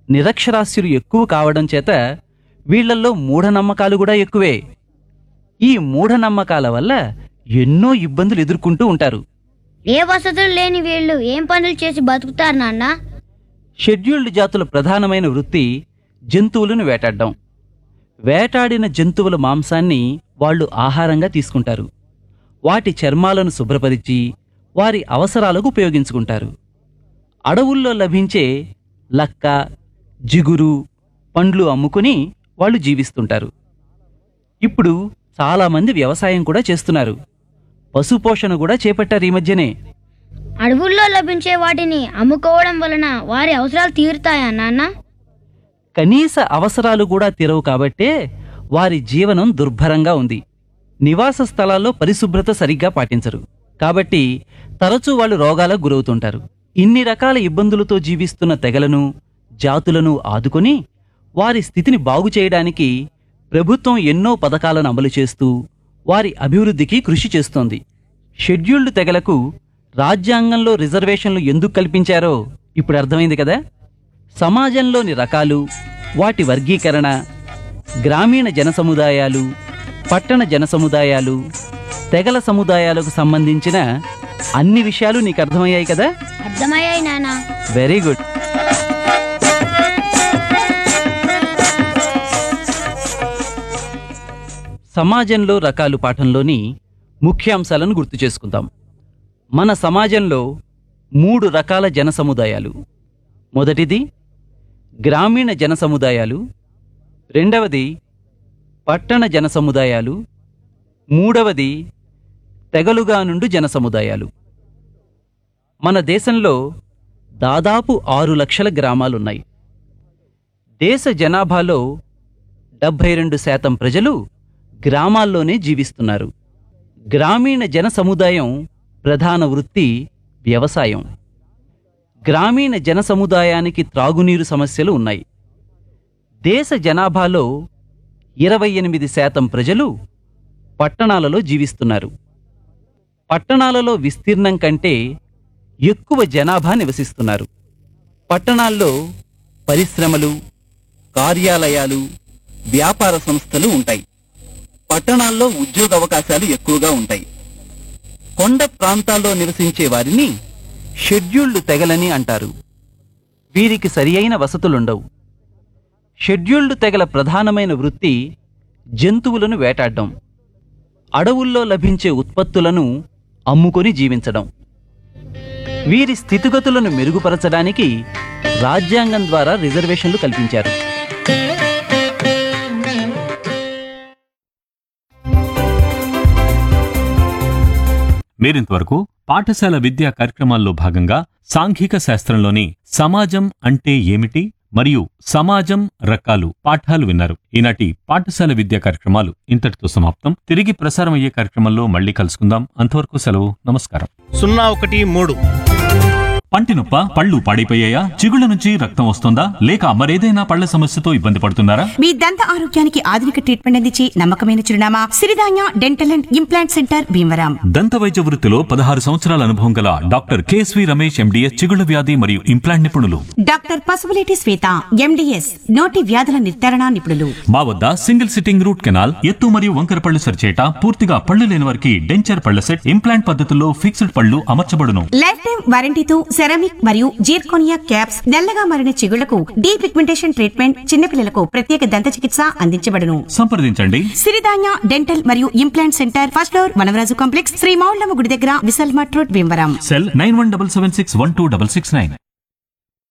నిరక్షరాస్యులు ఎక్కువ కావడం చేత వీళ్ళల్లో మూఢనమ్మకాలు కూడా ఎక్కువే ఈ మూఢనమ్మకాల వల్ల ఎన్నో ఇబ్బందులు ఎదుర్కొంటూ ఉంటారు ఏ వసతులు లేని వీళ్ళు ఏం పనులు చేసి బతుకుతారు నాన్న షెడ్యూల్డ్ జాతుల ప్రధానమైన వృత్తి జంతువులను వేటాడడం వేటాడిన జంతువుల మాంసాన్ని వాళ్ళు ఆహారంగా తీసుకుంటారు వాటి చర్మాలను శుభ్రపరిచి వారి అవసరాలకు ఉపయోగించుకుంటారు అడవుల్లో లభించే లక్క జిగురు పండ్లు అమ్ముకుని వాళ్ళు జీవిస్తుంటారు ఇప్పుడు చాలామంది వ్యవసాయం కూడా చేస్తున్నారు పశుపోషణ కూడా చేపట్టారు ఈ మధ్యనే అడవుల్లో లభించే వాటిని అమ్ముకోవడం వలన వారి అవసరాలు తీరుతాయా నాన్న కనీస అవసరాలు కూడా తీరవు కాబట్టే వారి జీవనం దుర్భరంగా ఉంది నివాస స్థలాల్లో పరిశుభ్రత సరిగ్గా పాటించరు కాబట్టి తరచూ వాళ్ళు రోగాలకు గురవుతుంటారు ఇన్ని రకాల ఇబ్బందులతో జీవిస్తున్న తెగలను జాతులను ఆదుకొని వారి స్థితిని బాగు చేయడానికి ప్రభుత్వం ఎన్నో పథకాలను అమలు చేస్తూ వారి అభివృద్ధికి కృషి చేస్తోంది షెడ్యూల్డ్ తెగలకు రాజ్యాంగంలో రిజర్వేషన్లు ఎందుకు కల్పించారో ఇప్పుడు అర్థమైంది కదా సమాజంలోని రకాలు వాటి వర్గీకరణ గ్రామీణ జన సముదాయాలు పట్టణ జన సముదాయాలు తెగల సముదాయాలకు సంబంధించిన అన్ని విషయాలు నీకు అర్థమయ్యాయి కదా అర్థమయ్యాయి నాన్న వెరీ గుడ్ సమాజంలో రకాలు పాఠంలోని ముఖ్యాంశాలను గుర్తు చేసుకుందాం మన సమాజంలో మూడు రకాల జన సముదాయాలు మొదటిది గ్రామీణ జన సముదాయాలు రెండవది పట్టణ జన సముదాయాలు మూడవది తెగలుగా నుండి జన సముదాయాలు మన దేశంలో దాదాపు ఆరు లక్షల గ్రామాలున్నాయి దేశ జనాభాలో డెబ్భై రెండు శాతం ప్రజలు గ్రామాల్లోనే జీవిస్తున్నారు గ్రామీణ జన సముదాయం ప్రధాన వృత్తి వ్యవసాయం గ్రామీణ జన సముదాయానికి త్రాగునీరు సమస్యలు ఉన్నాయి దేశ జనాభాలో ఇరవై ఎనిమిది శాతం ప్రజలు పట్టణాలలో జీవిస్తున్నారు పట్టణాలలో విస్తీర్ణం కంటే ఎక్కువ జనాభా నివసిస్తున్నారు పట్టణాల్లో పరిశ్రమలు కార్యాలయాలు వ్యాపార సంస్థలు ఉంటాయి పట్టణాల్లో ఉద్యోగ అవకాశాలు ఎక్కువగా ఉంటాయి కొండ ప్రాంతాల్లో నివసించే వారిని షెడ్యూల్డ్ తెగలని అంటారు వీరికి సరియైన వసతులుండవు షెడ్యూల్డ్ తెగల ప్రధానమైన వృత్తి జంతువులను వేటాడడం అడవుల్లో లభించే ఉత్పత్తులను అమ్ముకొని జీవించడం వీరి స్థితిగతులను మెరుగుపరచడానికి రాజ్యాంగం ద్వారా రిజర్వేషన్లు కల్పించారు మీరింతవరకు పాఠశాల విద్యా కార్యక్రమాల్లో భాగంగా సాంఘిక శాస్త్రంలోని సమాజం అంటే ఏమిటి మరియు సమాజం రకాలు పాఠాలు విన్నారు ఈనాటి పాఠశాల విద్యా కార్యక్రమాలు ఇంతటితో సమాప్తం తిరిగి ప్రసారం అయ్యే కార్యక్రమంలో మళ్ళీ కలుసుకుందాం అంతవరకు సెలవు నమస్కారం సున్నా ఒకటి మూడు పంటి నొప్ప పళ్ళు పాడైపోయాయా చిగుళ్ళ నుంచి రక్తం వస్తుందా లేక మరేదైనా పళ్ళ సమస్యతో ఇబ్బంది పడుతున్నారా మీ దంత ఆరోగ్యానికి ఆధునిక ట్రీట్మెంట్ అందించి నమ్మకమైన చిరునామా Siridhanya dental and implant centre Bhimavaram దంత వైద్య వృత్తిలో పదహారు సంవత్సరాల అనుభవం గల డాక్టర్ కేఎస్వి రమేష్ ఎండిఎస్ చిగుళ్ళ వ్యాధి మరియు ఇంప్లాంట్ నిపుణులు డాక్టర్ పసుపులేటి శ్వేత ఎండిఎస్ నోటి వ్యాధుల నిర్ధారణ నిపుణులు మా వద్ద సింగిల్ సిట్టింగ్ రూట్ కెనాల్ ఎత్తు మరియు వంకర పళ్ళు సరిచేట పూర్తిగా పళ్ళు లేని వారికి డెంచర్ పళ్ళ సెట్ ఇంప్లాంట్ పద్ధతుల్లో ఫిక్స్డ్ పళ్ళు అమర్చబడును లైఫ్ టైం వారంటీతో సెరామిక్ మరియు జీర్కోనియా క్యాప్స్ నల్లగా మారిన చిగుళ్లకు డీ పిగ్మెంటేషన్ ట్రీట్మెంట్ చిన్నపిల్లలకు ప్రత్యేక దంత చికిత్స అందించబడును సంప్రదించండి సిరిధాన్య డెంటల్ మరియు implant centre first floor Vanavaraju complex Sri Moullamma గుడి దగ్గర Vishal mart road Bhimavaram cell nine one double seven six one two double six nine